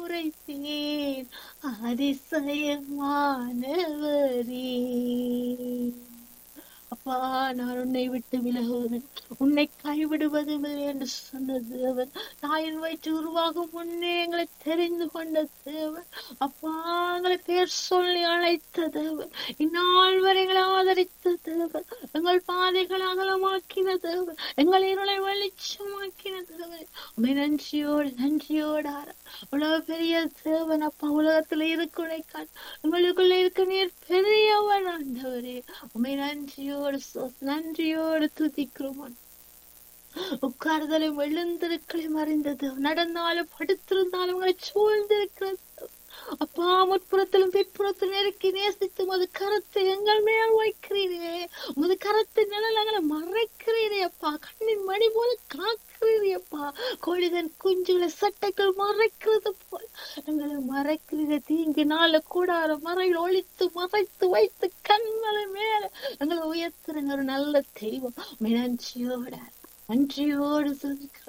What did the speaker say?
உரைத்தேன் அதிசயமானவரே அப்பா நான் உன்னை விட்டு விலகுவதன் உன்னை கைவிடுவதுமில்லை என்று சொன்ன தேவன் தாயின் வயிற்று உருவாகும் முன்னே எங்களை தெரிந்து கொண்ட தேவன் அப்பா எங்களை பேர் சொல்லி அழைத்த தேவன் இந்நாள் வரை எங்களை ஆதரித்த தேவன் எங்கள் பாதைகளை அகலமாக்கின தேவன் எங்கள் இருளை வெளிச்சமாக்கின தேவன் உண்மை நன்றியோடு நன்றியோடு ஆர- உலக பெரிய தேவன் அப்பா உலகத்துல இருக்குனை காண் உங்களுக்குள்ள இருக்க நீர் பெரியவன் ஆண்டவரே உண்மை நன்றியோடு சோ- நன்றியோடு துதிக்கிறோம் உட்கார்தலும் எழுந்திருக்களையும் அறிந்தது நடந்தாலும் படுத்திருந்தாலும் உங்களை சூழ்ந்திருக்கிறது அப்பா முற்புறத்திலும் பிற்புறத்திலும் நெருக்கி நேசித்து உமது கரத்தை எங்கள் மேல் வைக்கிறீரே உமது கரத்தை நிழல் எங்களை மறைக்கிறீரே அப்பா கண்ணின் மணி போல காக்கிறீரே அப்பா கோழிதன் குஞ்சுகளை சட்டைகள் மறைக்கிறது போல் எங்களை மறைக்கிறீரே தீங்கு நாள கூடார மறையில் ஒழித்து மறைத்து வைத்து கண்களை மேல எங்களை உயர்த்துறங்க ஒரு நல்ல தெய்வம் நன்றியோட நன்றியோடு சொல்லிக்கிறோம்